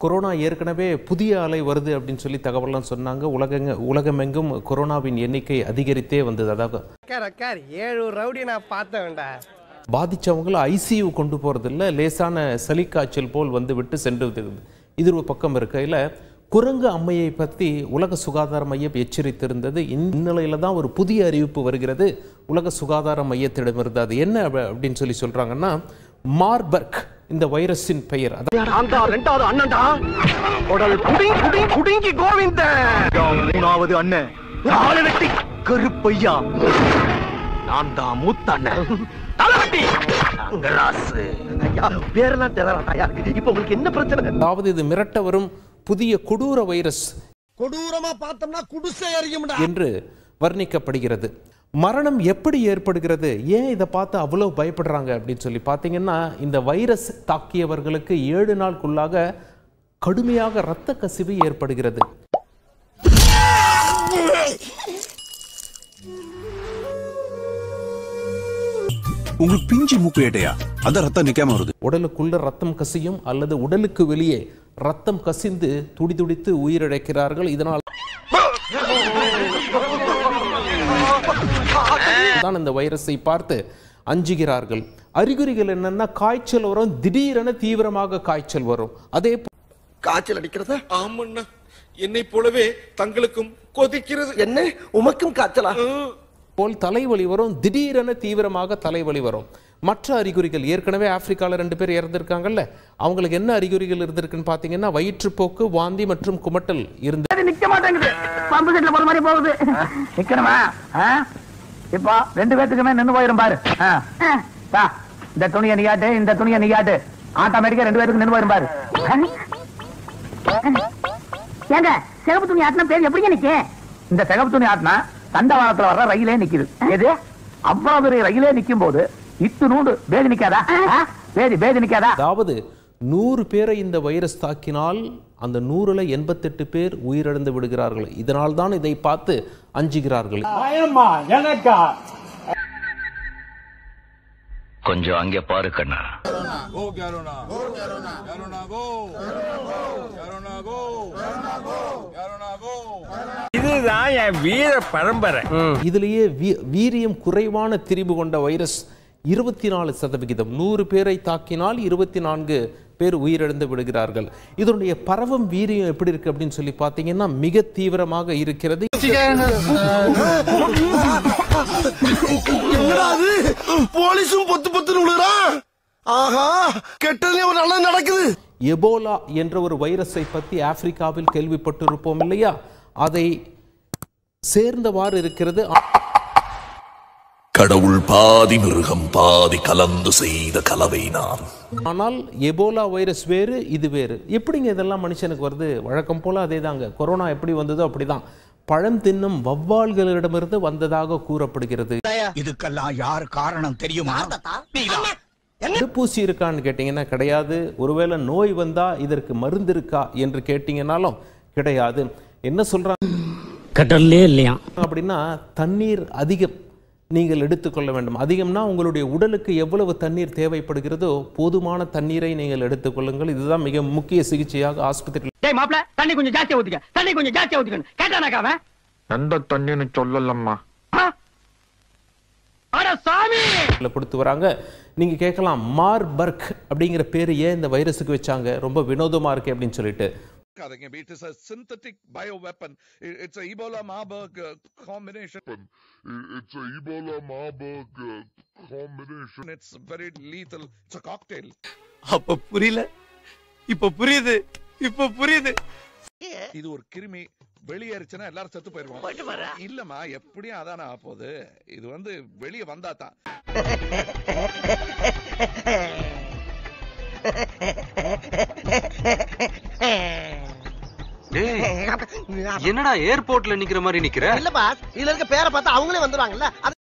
Corona ஏற்கனவே புதிய அலை வருது அப்படின்னு சொல்லி தகவல்லாம் சொன்னாங்க உலகங்க உலகமெங்கும் கொரோனாவின் எண்ணிக்கை அதிகரித்தே வந்தது அதாவது உட்கார் உட்கார் ஏழு ரவுடி நான் பார்த்தேன்டா பாதிச்சவங்கள ஐசியூ கொண்டு போறதில்ல லேசான சளி காய்ச்சல் போல் வந்து விட்டு சென்று விடுகிறது. இது ஒரு பக்கம் இருக்கையில் குரங்கு அம்மையை பற்றி உலக சுகாதார மையம் எச்சரித்திருந்தது இந்நிலையில தான் ஒரு புதிய அறிவிப்பு வருகிறது உலக சுகாதார மையத்திடமிருந்து அது என்ன அப்ப- அப்படின்னு சொல்லி சொல்றாங்கன்னா மார்பர்க் இந்த வைரஸின் பெயர் அதாவது அந்த ரெண்டாவது அண்ணன்டா உடல் குடி குடி குடிங்கி கோவிந்த மூணாவது அண்ணன் நாலு வெட்டி கருப்பையா நான் தான் மூத்த அண்ணன் தலைவட்டி தங்கராசு ஐயா பேரெல்லாம் தேவராட்டா இப்ப உங்களுக்கு என்ன பிரச்சனை அதாவது இது மிரட்ட வரும் புதிய கொடூர வைரஸ் கொடூரமா பார்த்தோம்னா குடிசை எறியும்டா என்று வர்ணிக்கப்படுகிறது மரணம் எப்படி ஏற்படுகிறது ஏன் இதை பார்த்து அவ்வளோ பயப்படுறாங்க அப்படின்னு சொல்லி பார்த்தீங்கன்னா இந்த வைரஸ் தாக்கியவர்களுக்கு ஏழு நாளுக்குள்ளாக கடுமையாக இரத்த கசிவு ஏற்படுகிறது உங்களுக்கு பிஞ்சு மூக்கு ஏட்டையா அதான் ரத்தம் நிக்காம வருது உடலுக்குள்ள ரத்தம் கசியும் அல்லது உடலுக்கு வெளியே ரத்தம் கசிந்து துடிதுடித்து உயிரிழக்கிறார்கள் இதனால் தான் இந்த வைரஸை பார்த்து அஞ்சுகிறார்கள் அறிகுறிகள் என்னன்னா காய்ச்சல் வரும் திடீரென தீவிரமாக காய்ச்சல் வரும் அதே போ- காய்ச்சல் அடிக்கிறதா ஆமண்ணா என்னை போலவே தங்களுக்கும் கொதிக்கிறது என்ன உமக்கும் காய்ச்சலா போல் தலைவலி வரும் திடீரென தீவிரமாக தலைவலி வரும் மற்ற அறிகுறிகள் ஏற்கனவே ஆப்பிரிக்கால ரெண்டு பேர் இறந்திருக்காங்கல்ல அவங்களுக்கு என்ன அறிகுறிகள் இருந்திருக்குன்னு பார்த்தீங்கன்னா வயிற்றுப்போக்கு வாந்தி மற்றும் குமட்டல் இருந்து நிக்க மாட்டேங்குது பம்பு செட்ல போற மாதிரி போகுது நிக்கணுமா ஆ? இப்போ ரெண்டு பேத்துக்குமே நின்னு போயிரும் பாரு ஆ. தா, இந்த துணியை நீயாட்டு இந்த துணியை நீயாட்டு ஆட்டோமேட்டிக்கா ரெண்டு பேத்துக்கு நின்னு போயிரும் பாரு ஏங்க சிகப்பு துணி ஆட்டின பேர் எப்படிங்க நிக்க இந்த சிகப்பு துணி ஆட்டினா தண்டவாளத்துல வர்ற ரயிலே நிக்குது எது அவ்வளவு பெரிய ரயிலே நிக்கும் போது இத்து நூண்டு பேதி நிக்காதா ஆ? பேதி பேதி நிக்காதா அதாவது நூறு பேரை இந்த வைரஸ் தாக்கினால் அந்த நூறுல எண்பத்தெட்டு பேர் உயிரிழந்து விடுகிறார்கள் இதனால் தான் இதை பார்த்து அஞ்சுகிறார்கள் கொஞ்சம் அங்கே பாரு கண்ணா கோ கேரோனா கேரோனா கோ கேரோனா கோ கேரோனா கோ இதுதான் என் வீர பரம்பரை இதிலேயே வீ- வீரியம் குறைவான திரிபு கொண்ட வைரஸ் இருபத்தி நாலு சதவிகிதம் நூறு பேரை தாக்கினால் இருபத்தி நான்கு பேர் உயிரிழந்து விடுகிறார்கள் இதனுடைய பரவும் வீரியம் எப்படி இருக்கு அப்படின்னு சொல்லி பார்த்தீங்கன்னா மிக தீவிரமாக இருக்கிறது என்னடா அது போலீஸும் பொத்து பொத்துன்னு விழுறான் ஆஹா கெட்டதுலயே ஒரு நல்லது நடக்குது எபோலா என்ற ஒரு வைரஸை பற்றி ஆப்பிரிக்காவில் கேள்விப்பட்டிருப்போம் இல்லையா அதை சேர்ந்தவாறு இருக்கிறது கடவுள் பாதி மிருகம் பாதி கலந்து செய்த கலவை நான் ஆனால் எபோலா வைரஸ் வேறு இது வேறு எப்படிங்க இதெல்லாம் மனுஷனுக்கு வருது வழக்கம் போல அதே தாங்க கொரோனா எப்படி வந்ததோ அப்படிதான் பழம் தின்னும் வவ்வால்களிடமிருந்து வந்ததாக கூறப்படுகிறது இதுக்கெல்லாம் யார் காரணம் தெரியுமா தடுப்பூசி இருக்கான்னு கேட்டிங்கன்னா கிடையாது ஒருவேளை நோய் வந்தா இதற்கு மருந்து இருக்கா என்று கேட்டிங்கனாலும் கிடையாது என்ன சொல்றாங்க கடல்லே இல்லையா அப்படின்னா தண்ணீர் அதிகம் நீங்கள் எடுத்துக்கொள்ள வேண்டும் அதிகம்னா உங்களுடைய உடலுக்கு எவ்வளவு தண்ணீர் தேவைப்படுகிறதோ போதுமான தண்ணீரை நீங்கள் எடுத்துக்கொள்ளுங்கள் இதுதான் மிக முக்கிய சிகிச்சையாக ஆஸ்பத்திரியில் டேய் மாப்ள தண்ணி கொஞ்சம் ஜாஸ்தியா ஊத்திக்க தண்ணி கொஞ்சம் ஜாஸ்தியா ஊத்திக்கணும் கேட்டானாக்கா அவன் எந்த தண்ணின்னு சொல்லலம்மா ஆ? அட சாமி கொடுத்து வராங்க நீங்க கேட்கலாம் மார்பர்க் அப்படிங்கிற பேர் ஏன் இந்த வைரஸுக்கு வச்சாங்க ரொம்ப வினோதமா இருக்கு அப்படின்னு சொல்லிட்டு It is a synthetic bioweapon. It- It's a Ebola Marburg uh, combination. It's a Ebola Marburg uh, combination. It's very lethal. It's a cocktail. அப்ப புரியல இப்ப புரியுது இப்ப புரியுது இது ஒரு கிருமி வெளியேறிச்சுன்னா எல்லாரும் செத்து போயிருவோம் இல்லம்மா எப்படியும் அதானே ஆப்போகுது இது வந்து வெளியே வந்தா தான் என்னடா ஏர்போர்ட்ல நிக்கிற மாதிரி நிக்கிற இல்ல பாஸ் இதுல இருக்க பேரை பார்த்தா அவங்களே வந்துருவாங்கல்ல